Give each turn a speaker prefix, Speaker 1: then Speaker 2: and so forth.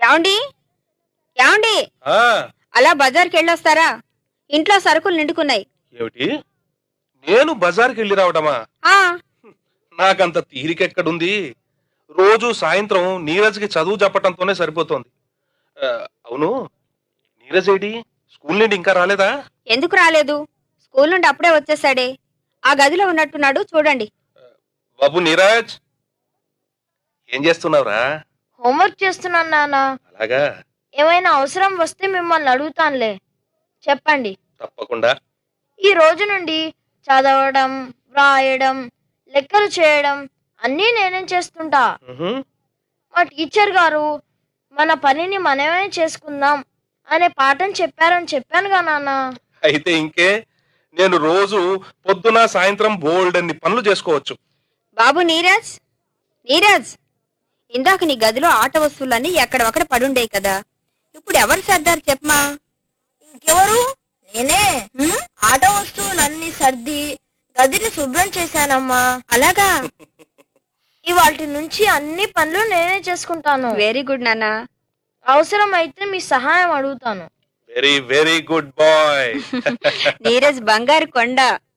Speaker 1: ఏమండి ఏమండి
Speaker 2: ఆ
Speaker 1: అలా బజార్కి వెళ్ళొస్తారా ఇంట్లో సరుకులు నిండుకున్నాయి
Speaker 2: ఏమిటి నేను బజార్కి వెళ్ళి రావటమా
Speaker 1: ఆ
Speaker 2: నాకంత తీరికెక్కడుంది రోజు సాయంత్రం నీరజ్కి చదువు చెప్పటంతోనే సరిపోతోంది ఆ, అవును నీరజ్ ఏడి స్కూల్ నుండి ఇంకా రాలేదా
Speaker 1: ఎందుకు రాలేదు స్కూల్ నుండి అప్పుడే వచ్చేసాడే ఆ గదిలో ఉన్నట్టున్నాడు చూడండి
Speaker 2: బాబు నీరజ్ ఏం చేస్తున్నావురా
Speaker 3: హోంవర్క్ చేస్తున్నాను నాన్న
Speaker 2: అలాగా
Speaker 3: ఏమైనా అవసరం వస్తే మిమ్మల్ని అడుగుతానులే చెప్పండి
Speaker 2: తప్పకుండా
Speaker 3: ఈ రోజు నుండి చదవడం వ్రాయడం లెక్కలు చేయడం అన్నీ నేనే చేస్తుంటా
Speaker 2: ఉహుం.
Speaker 3: మా టీచర్ గారు మన పనిని మనమే చేసుకుందాం అనే పాఠం చెప్పారని చెప్పానుగా నాన్న
Speaker 2: అయితే ఇంకే నేను రోజు పొద్దున సాయంత్రం బోల్డ్ అన్ని పనులు చేసుకోవచ్చు
Speaker 1: బాబు నీరజ్ నీరజ్ ఇందాక నీ గదిలో ఆట వస్తువులన్నీ ఎక్కడొక్కడ పడుండేవి కదా ఇప్పుడు ఎవరు సర్దారు చెప్పమా
Speaker 3: ఇంకెవరు నేనే ఆట వస్తువులన్నీ సర్ది గదిని శుభ్రం చేశానమ్మా
Speaker 1: అలాగా
Speaker 3: ఇవాటి నుంచి అన్ని పనులు నేనే చేసుకుంటాను
Speaker 1: వెరీ గుడ్ నాన్న
Speaker 3: అవసరం అయితే మీ సహాయం అడుగుతాను
Speaker 2: very very good boy
Speaker 1: Neeraj బంగారు కొండ